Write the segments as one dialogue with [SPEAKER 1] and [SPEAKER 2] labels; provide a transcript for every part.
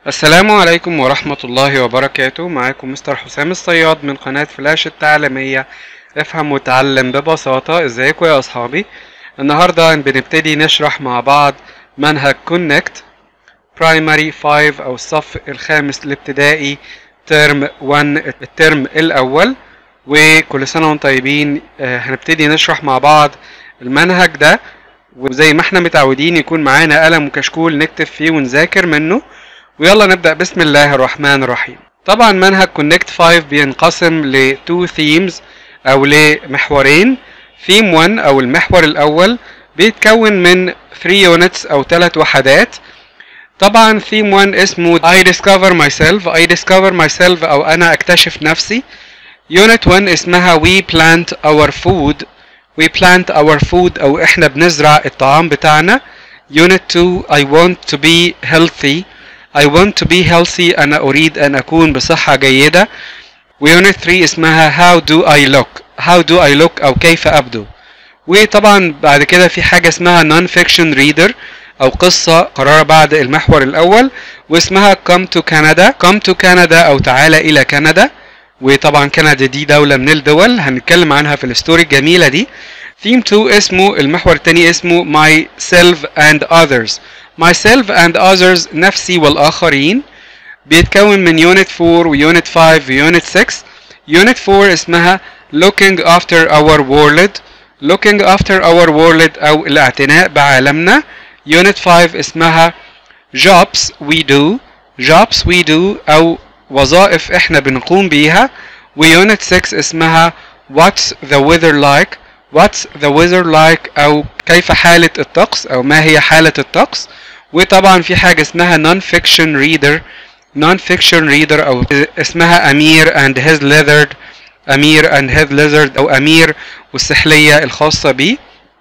[SPEAKER 1] السلام عليكم ورحمة الله وبركاته معاكم مستر حسام الصياد من قناة فلاش التعليمية افهم وتعلم ببساطة ازيكم يا اصحابي النهاردة بنبتدي نشرح مع بعض منهج كونكت برايمري 5 او الصف الخامس الابتدائي ترم 1 الترم الاول وكل سنة وانتم طيبين آه، هنبتدي نشرح مع بعض المنهج ده وزي ما احنا متعودين يكون معانا قلم وكشكول نكتب فيه ونذاكر منه ويلا نبدأ بسم الله الرحمن الرحيم طبعا منهج كونكت 5 بينقسم ل 2 themes او لمحورين ثيم 1 او المحور الاول بيتكون من 3 units او 3 وحدات طبعا ثيم 1 اسمه I discover myself I discover myself او انا اكتشف نفسي يونت 1 اسمها we plant our food we plant our food او احنا بنزرع الطعام بتاعنا يونت 2 I want to be healthy I want to be healthy أنا أريد أن أكون بصحة جيدة ويونت 3 اسمها how do I look how do I look أو كيف أبدو وطبعا بعد كده في حاجة اسمها non fiction reader أو قصة قرار بعد المحور الأول واسمها come to Canada come to Canada أو تعالى إلى كندا وطبعا كندا دي دولة من الدول هنتكلم عنها في الستوري الجميلة دي ثيم 2 اسمه المحور الثاني اسمه myself and others myself and others نفسي والآخرين بيتكون من يونت 4 ويونت 5 ويونت 6 يونت 4 اسمها looking after our world looking after our world أو الاعتناء بعالمنا يونت 5 اسمها jobs we do jobs we do أو وظائف احنا بنقوم بيها ويونت 6 اسمها what's the weather like what's the weather like أو كيف حالة الطقس أو ما هي حالة الطقس وطبعا في حاجة اسمها non fiction reader non fiction reader أو اسمها أمير and his lizard أمير and his lizard أو أمير والسحلية الخاصة بيه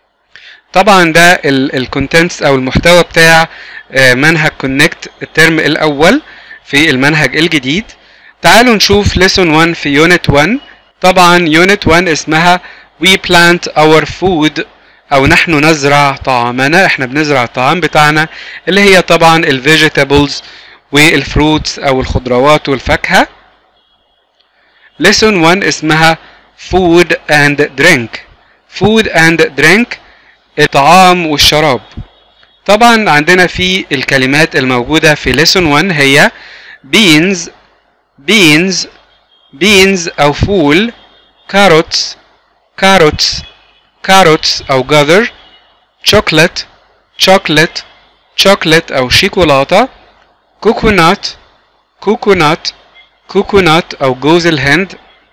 [SPEAKER 1] طبعا ده الكونتنتس أو المحتوى بتاع آه، منهج كونكت الترم الأول في المنهج الجديد تعالوا نشوف lesson 1 في unit 1 طبعا unit 1 اسمها we plant our food او نحن نزرع طعامنا احنا بنزرع الطعام بتاعنا اللي هي طبعا الفيجيتابلز والفروتس او الخضروات والفاكهة lesson 1 اسمها food and drink food and drink الطعام والشراب طبعا عندنا في الكلمات الموجودة في lesson 1 هي beans beans beans أو فول carrots carrots carrots أو gather chocolate chocolate chocolate أو شيكولاتة coconut coconut coconut أو جوز الهند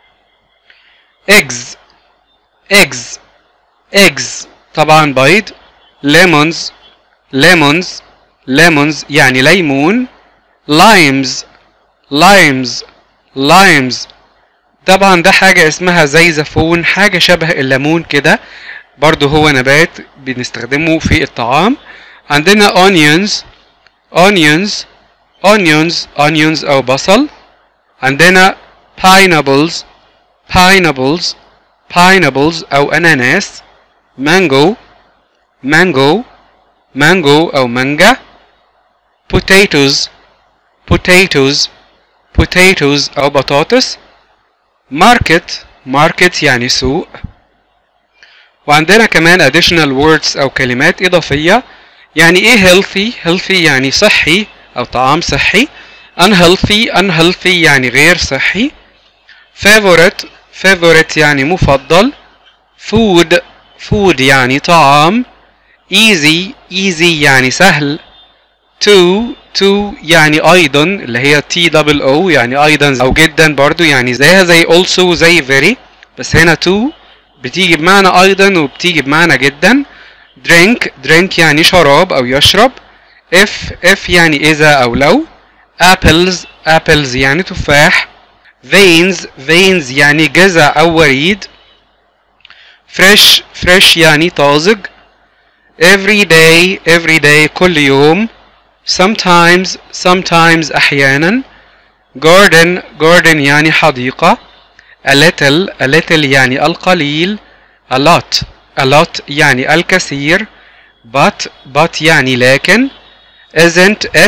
[SPEAKER 1] eggs eggs eggs طبعا بيض lemons lemons lemons يعني ليمون limes limes limes طبعا ده حاجة اسمها زي زفون حاجة شبه الليمون كده برضو هو نبات بنستخدمه في الطعام عندنا onions onions onions onions أو بصل عندنا pineapples pineapples pineapples أو أناناس mango mango mango أو مانجا potatoes potatoes potatoes أو بطاطس market market يعني سوق وعندنا كمان additional words أو كلمات إضافية يعني إيه healthy healthy يعني صحي أو طعام صحي unhealthy unhealthy يعني غير صحي favorite favorite يعني مفضل food food يعني طعام easy easy يعني سهل to to يعني ايضا اللي هي t double o يعني ايضا او جدا برضو يعني زيها زي also زي very بس هنا to بتيجي بمعنى ايضا وبتيجي بمعنى جدا drink drink يعني شراب او يشرب if if يعني اذا او لو apples apples يعني تفاح veins veins يعني جذع او وريد fresh fresh يعني طازج every day every day كل يوم sometimes sometimes أحيانا garden garden يعني حديقة a little a little يعني القليل a lot a lot يعني الكثير but but يعني لكن isn't it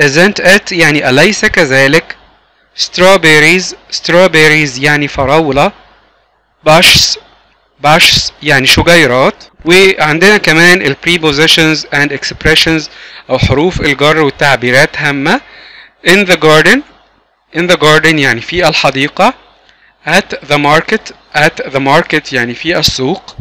[SPEAKER 1] isn't it يعني أليس كذلك strawberries strawberries يعني فراولة bushs bushs يعني شجيرات وعندنا كمان ال prepositions and expressions أو حروف الجر والتعبيرات هامة in the garden in the garden يعني في الحديقة at the market at the market يعني في السوق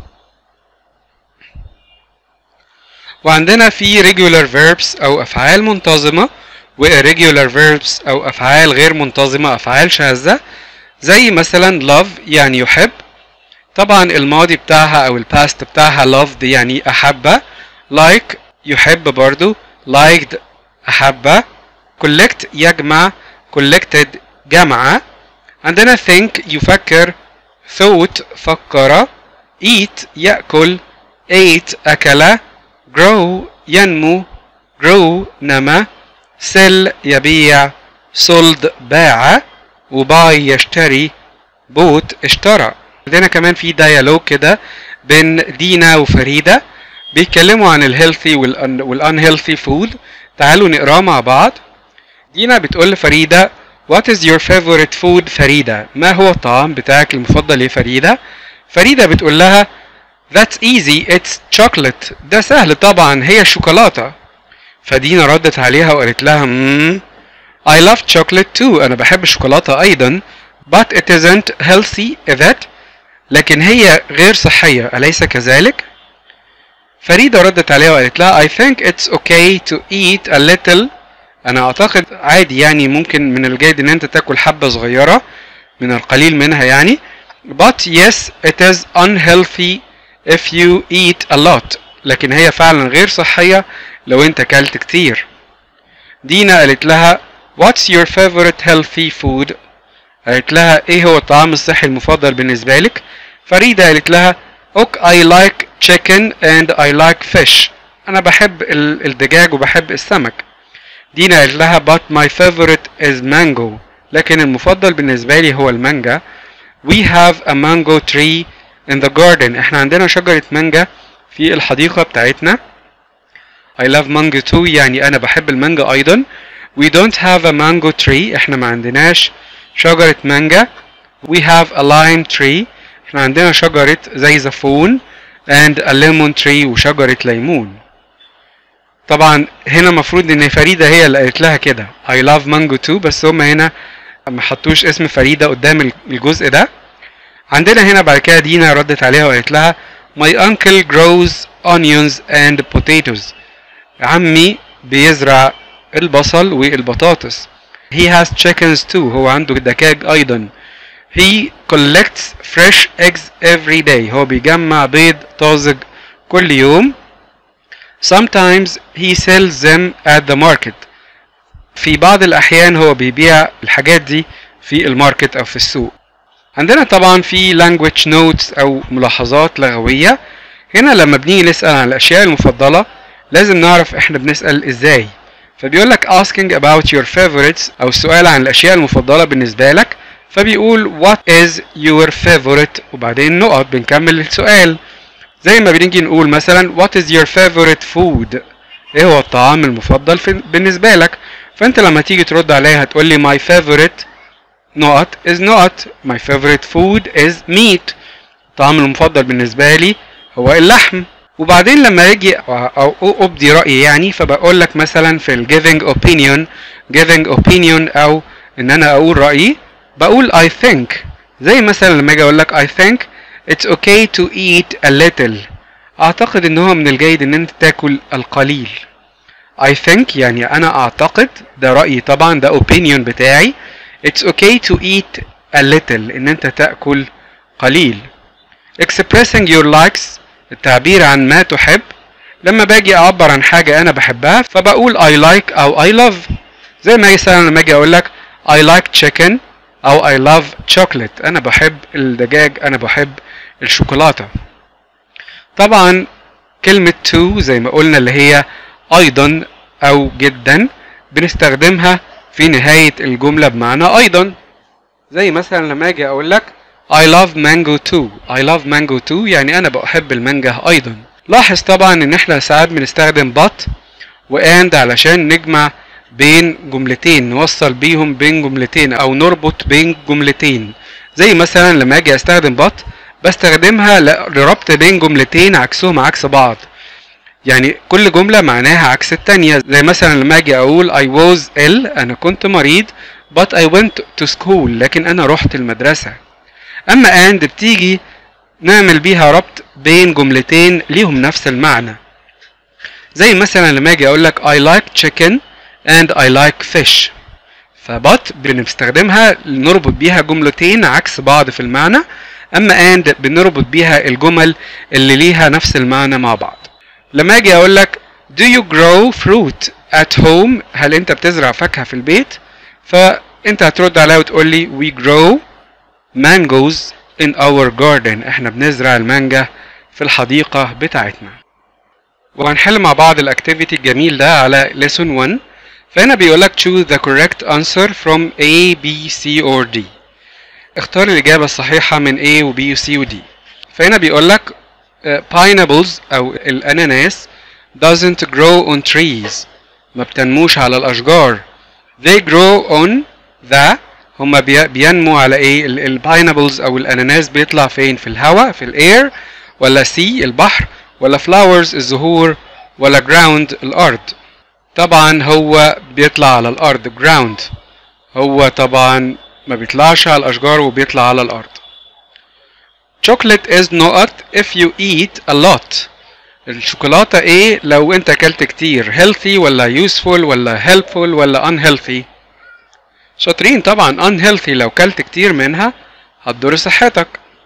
[SPEAKER 1] وعندنا في regular verbs أو أفعال منتظمة و irregular verbs أو أفعال غير منتظمة أفعال شاذة زي مثلا love يعني يحب طبعا الماضي بتاعها أو الباست بتاعها loved يعني أحب like يحب برضو liked أحب collect يجمع collected جمع عندنا think يفكر thought فكر eat يأكل ate أكل grow ينمو grow نما sell يبيع sold باع وباي يشتري بوت اشترى عندنا كمان في ديالوج كده بين دينا وفريدة بيتكلموا عن الهيلثي والانهيلثي فود تعالوا نقراه مع بعض دينا بتقول لفريدة What is your favorite food فريدة ما هو الطعام بتاعك المفضل يا فريدة فريدة بتقول لها That's easy it's chocolate ده سهل طبعا هي الشوكولاتة فدينا ردت عليها وقالت لها مم, I love chocolate too أنا بحب الشوكولاتة أيضا but it isn't healthy is it لكن هي غير صحية أليس كذلك؟ فريدة ردت عليها وقالت لها I think it's okay to eat a little أنا أعتقد عادي يعني ممكن من الجيد إن أنت تاكل حبة صغيرة من القليل منها يعني but yes it is unhealthy if you eat a lot لكن هي فعلا غير صحية لو أنت أكلت كتير دينا قالت لها what's your favorite healthy food قالت لها ايه هو الطعام الصحي المفضل بالنسبة لك فريدة قالت لها اوك I like chicken and I like fish انا بحب ال- الدجاج وبحب السمك دينا قالت لها but my favorite is mango لكن المفضل بالنسبة لي هو المانجا we have a mango tree in the garden احنا عندنا شجرة مانجا في الحديقة بتاعتنا I love mango too يعني انا بحب المانجا ايضا we don't have a mango tree احنا ما عندناش شجرة مانجا we have a lime tree احنا عندنا شجرة زي زفون and a lemon tree وشجرة ليمون طبعا هنا المفروض ان فريدة هي اللي قالت لها كده I love mango too بس هم هنا ما حطوش اسم فريدة قدام الجزء ده عندنا هنا بعد كده دينا ردت عليها وقالت لها My uncle grows onions and potatoes عمي بيزرع البصل والبطاطس He has chickens too هو عنده دجاج أيضا He collects fresh eggs every day هو بيجمع بيض طازج كل يوم Sometimes he sells them at the market في بعض الأحيان هو بيبيع الحاجات دي في الماركت أو في السوق عندنا طبعا في language notes أو ملاحظات لغوية هنا لما بنيجي نسأل عن الأشياء المفضلة لازم نعرف احنا بنسأل ازاي فبيقول لك asking about your favorites أو السؤال عن الأشياء المفضلة بالنسبة لك فبيقول what is your favorite وبعدين نقط بنكمل السؤال زي ما بنيجي نقول مثلا what is your favorite food ايه هو الطعام المفضل في بالنسبة لك فانت لما تيجي ترد عليها هتقول لي my favorite نقط is not my favorite food is meat الطعام المفضل بالنسبة لي هو اللحم وبعدين لما اجي او ابدي رايي يعني فبقول لك مثلا في ال giving opinion giving opinion او ان انا اقول رايي بقول I think زي مثلا لما اجي اقول لك I think it's okay to eat a little اعتقد ان هو من الجيد ان انت تاكل القليل I think يعني انا اعتقد ده رايي طبعا ده opinion بتاعي it's okay to eat a little ان انت تاكل قليل expressing your likes التعبير عن ما تحب لما باجي اعبر عن حاجة انا بحبها فبقول I like او I love زي ما مثلا لما اجي اقول لك I like chicken او I love chocolate انا بحب الدجاج انا بحب الشوكولاتة طبعا كلمة to زي ما قلنا اللي هي ايضا او جدا بنستخدمها في نهاية الجملة بمعنى ايضا زي مثلا لما اجي اقول لك I love mango too I love mango too يعني أنا بحب المانجا أيضا لاحظ طبعا إن إحنا ساعات بنستخدم but و and علشان نجمع بين جملتين نوصل بيهم بين جملتين او نربط بين جملتين زي مثلا لما اجي استخدم but بستخدمها ل- لربط بين جملتين عكسهم عكس بعض يعني كل جملة معناها عكس التانية زي مثلا لما اجي اقول I was ill انا كنت مريض but I went to school لكن انا رحت المدرسة اما and بتيجي نعمل بيها ربط بين جملتين ليهم نفس المعنى زي مثلا لما اجي اقول لك I like chicken and I like fish فبط بنستخدمها نربط بيها جملتين عكس بعض في المعنى اما and بنربط بيها الجمل اللي ليها نفس المعنى مع بعض لما اجي اقول لك do you grow fruit at home هل انت بتزرع فاكهة في البيت فانت هترد عليا وتقول لي we grow mangoes in our garden احنا بنزرع المانجا في الحديقة بتاعتنا وهنحل مع بعض الاكتيفيتي الجميل ده على lesson 1 فهنا بيقول لك choose the correct answer from A, B, C or D اختار الإجابة الصحيحة من A و B و C و D فهنا بيقول لك uh, pineapples أو الأناناس doesn't grow on trees ما بتنموش على الأشجار they grow on the هما بي- بينمو على ايه الباينابلز او الاناناس بيطلع فين في الهواء في الاير ولا سي البحر ولا فلاورز الزهور ولا جراوند الارض طبعا هو بيطلع على الارض جراوند هو طبعا ما بيطلعش على الاشجار وبيطلع على الارض chocolate is not if you eat a lot الشوكولاتة ايه لو انت اكلت كتير healthy ولا useful ولا helpful ولا unhealthy شاطرين طبعا unhealthy لو كلت كتير منها هتضر صحتك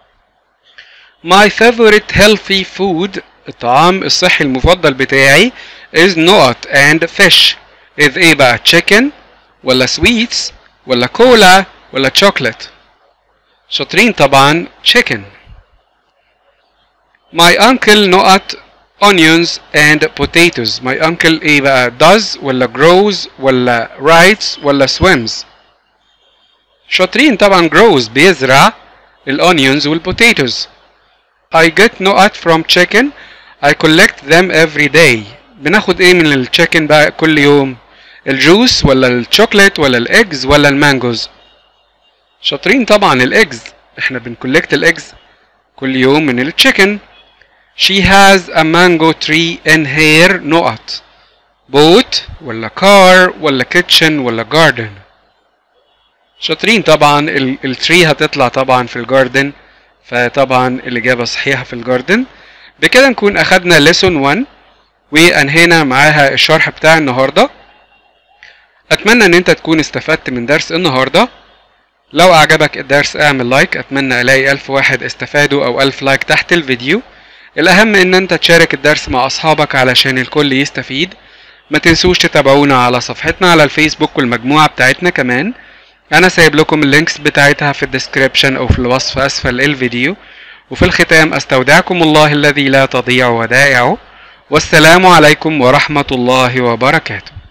[SPEAKER 1] My favorite healthy food الطعام الصحي المفضل بتاعي is nut and fish is ايه بقى chicken ولا sweets ولا كولا ولا chocolate شاطرين طبعا chicken My uncle nut onions and potatoes my uncle ايه بقى does ولا grows ولا writes ولا swims شاطرين طبعا grows بيزرع الonions والبوتيتوز I get nut from chicken I collect them every day بناخد ايه من التشيكن بقى كل يوم الجوس ولا الشوكليت ولا الايجز ولا المانجوز شاطرين طبعا الايجز احنا بنكولكت الايجز كل يوم من التشيكن She has a mango tree in her نقط boat ولا car ولا kitchen ولا garden شاطرين طبعا التري هتطلع طبعا في الجاردن فطبعا الإجابة صحيحة في الجاردن بكده نكون أخدنا lesson 1 وأنهينا معاها الشرح بتاع النهاردة أتمنى إن أنت تكون استفدت من درس النهاردة لو أعجبك الدرس اعمل لايك أتمنى ألاقي ألف واحد استفادوا أو ألف لايك تحت الفيديو الأهم إن أنت تشارك الدرس مع أصحابك علشان الكل يستفيد ما تنسوش تتابعونا على صفحتنا على الفيسبوك والمجموعة بتاعتنا كمان أنا سايب لكم اللينكس بتاعتها في الديسكريبشن أو في الوصف أسفل الفيديو وفي الختام أستودعكم الله الذي لا تضيع ودائعه والسلام عليكم ورحمة الله وبركاته